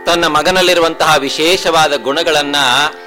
ತನ್ನ ಮಗನಲ್ಲಿರುವಂತಹ ವಿಶೇಷವಾದ ಗುಣಗಳನ್ನ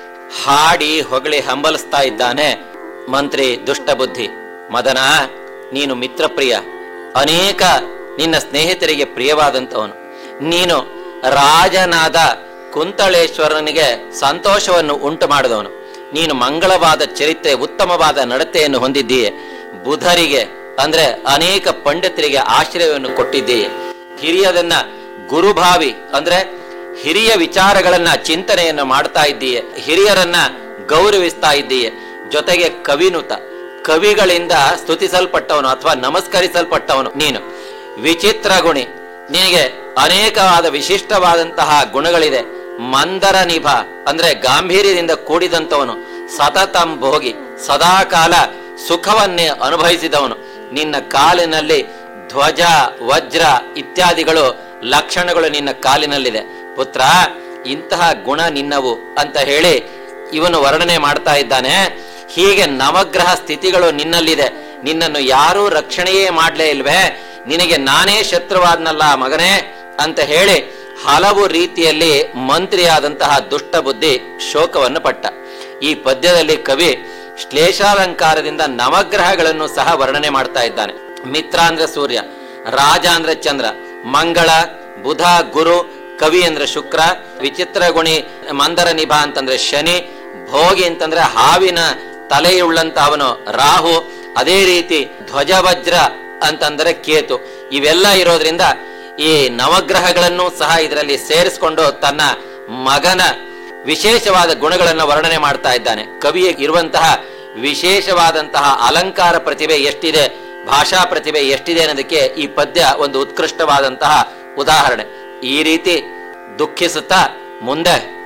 ಹಾಡಿ ಹೊಗಳಿ ಹಂಬಲಿಸ್ತಾ ಇದ್ದಾನೆ ಮಂತ್ರಿ ದುಷ್ಟಬುದ್ಧಿ ಮದನ ನೀನು ಮಿತ್ರಪ್ರಿಯ ಅನೇಕ ನಿನ್ನ ಸ್ನೇಹಿತರಿಗೆ ಪ್ರಿಯವಾದಂತವನು ನೀನು ರಾಜನಾದ ಕುಂತಳೇಶ್ವರನಿಗೆ ಸಂತೋಷವನ್ನು ಉಂಟು ಮಾಡಿದವನು ನೀನು ಮಂಗಳವಾದ ಚರಿತ್ರೆ ಉತ್ತಮವಾದ ನಡತೆಯನ್ನು ಹೊಂದಿದ್ದೀಯೆ ಬುಧರಿಗೆ ಅಂದ್ರೆ ಅನೇಕ ಪಂಡಿತರಿಗೆ ಆಶ್ರಯವನ್ನು ಕೊಟ್ಟಿದ್ದೀಯೆ ಹಿರಿಯದನ್ನ ಗುರುಭಾವಿ ಅಂದ್ರೆ ಹಿರಿಯ ವಿಚಾರಗಳನ್ನ ಚಿಂತನೆಯನ್ನು ಮಾಡ್ತಾ ಇದ್ದೀಯೆ ಹಿರಿಯರನ್ನ ಗೌರವಿಸ್ತಾ ಇದ್ದೀಯೆ ಜೊತೆಗೆ ಕವಿನುತ ಕವಿಗಳಿಂದ ಸ್ತುತಿಸಲ್ಪಟ್ಟವನು ಅಥವಾ ನಮಸ್ಕರಿಸಲ್ಪಟ್ಟವನು ನೀನು ವಿಚಿತ್ರ ಗುಣಿ ನಿನಗೆ ಅನೇಕವಾದ ವಿಶಿಷ್ಟವಾದಂತಹ ಗುಣಗಳಿದೆ ಮಂದರ ನಿಭ ಅಂದ್ರೆ ಗಾಂಭೀರ್ಯದಿಂದ ಕೂಡಿದಂತವನು ಸತತಂ ಭೋಗಿ ಸದಾಕಾಲ ಸುಖವನ್ನೇ ಅನುಭವಿಸಿದವನು ನಿನ್ನ ಕಾಲಿನಲ್ಲಿ ಧ್ವಜ ವಜ್ರ ಇತ್ಯಾದಿಗಳು ಲಕ್ಷಣಗಳು ನಿನ್ನ ಕಾಲಿನಲ್ಲಿದೆ ಪುತ್ರ ಇಂತಹ ಗುಣ ನಿನ್ನವು ಅಂತ ಹೇಳಿ ಇವನು ವರ್ಣನೆ ಮಾಡ್ತಾ ಇದ್ದಾನೆ ಹೀಗೆ ನವಗ್ರಹ ಸ್ಥಿತಿಗಳು ನಿನ್ನಲ್ಲಿದೆ ನಿನ್ನನ್ನು ಯಾರೂ ರಕ್ಷಣೆಯೇ ಮಾಡ್ಲೇ ಇಲ್ವೇ ನಿನಗೆ ನಾನೇ ಶತ್ರುವಾದ್ನಲ್ಲ ಮಗನೇ ಅಂತ ಹೇಳಿ ಹಲವು ರೀತಿಯಲ್ಲಿ ಮಂತ್ರಿಯಾದಂತಹ ದುಷ್ಟ ಬುದ್ಧಿ ಶೋಕವನ್ನು ಪಟ್ಟ ಈ ಪದ್ಯದಲ್ಲಿ ಕವಿ ಶ್ಲೇಷಾಲಂಕಾರದಿಂದ ನವಗ್ರಹಗಳನ್ನು ಸಹ ವರ್ಣನೆ ಮಾಡ್ತಾ ಇದ್ದಾನೆ ಮಿತ್ರ ಅಂದ್ರೆ ಸೂರ್ಯ ರಾಜ ಅಂದ್ರೆ ಚಂದ್ರ ಮಂಗಳ ಬುಧ ಗುರು ಕವಿ ಅಂದ್ರೆ ಶುಕ್ರ ವಿಚಿತ್ರ ಗುಣಿ ಮಂದರ ನಿಭಾ ಅಂತಂದ್ರೆ ಶನಿ ಭೋಗಿ ಅಂತಂದ್ರೆ ಹಾವಿನ ತಲೆಯುಳ್ಳಂತ ಅವನು ರಾಹು ಅದೇ ರೀತಿ ಧ್ವಜವಜ್ರ ಅಂತಂದ್ರೆ ಕೇತು ಇವೆಲ್ಲ ಇರೋದ್ರಿಂದ ಈ ನವಗ್ರಹಗಳನ್ನು ಸಹ ಇದರಲ್ಲಿ ಸೇರಿಸಿಕೊಂಡು ತನ್ನ ಮಗನ ವಿಶೇಷವಾದ ಗುಣಗಳನ್ನು ವರ್ಣನೆ ಮಾಡ್ತಾ ಇದ್ದಾನೆ ಕವಿಯ ಇರುವಂತಹ ವಿಶೇಷವಾದಂತಹ ಅಲಂಕಾರ ಪ್ರತಿಭೆ ಎಷ್ಟಿದೆ ಭಾಷಾ ಪ್ರತಿಭೆ ಎಷ್ಟಿದೆ ಅನ್ನೋದಕ್ಕೆ ಈ ಪದ್ಯ ಒಂದು ಉತ್ಕೃಷ್ಟವಾದಂತಹ ಉದಾಹರಣೆ ಈ ರೀತಿ ದುಃಖಿಸುತ್ತಾ ಮುಂದೆ